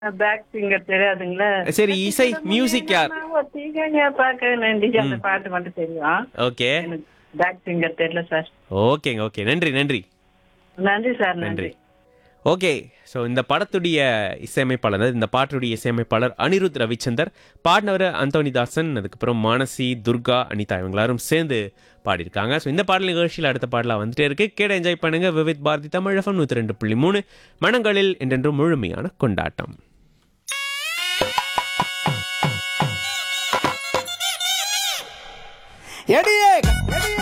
Back singer தெரியாதுங்களா சரி, இசை, music யார்? ஒத்திகைங்க பார்க்க நன்றி அந்த பாட்டு மட்டும் தெரியும் ஓகே எனக்கு பேக் சிங்கர் தெரியல சார் ஓகேங்க ஓகே நன்றி நன்றி நன்றி சார் நன்றி நன்றி ஓகே ஸோ இந்த படத்துடைய இசையமைப்பாளர் அதாவது இந்த பாட்டுடைய இசையமைப்பாளர் அனிருத் ரவிச்சந்தர் பாடினவர் அந்தோனிதாசன் அதுக்கப்புறம் மானசி துர்கா அனிதா இவங்க எல்லாரும் சேர்ந்து பாடியிருக்காங்க ஸோ இந்த பாடல் நிகழ்ச்சியில் அடுத்த பாடலாக வந்துட்டே இருக்கு கேட என்ஜாய் பண்ணுங்க விவித் பாரதி தமிழ் எஃப்எம் நூற்றி ரெண்டு புள்ளி மூணு மனங்களில் என்றென்றும் முழுமையான கொண்டாட்டம் எடியே எடியே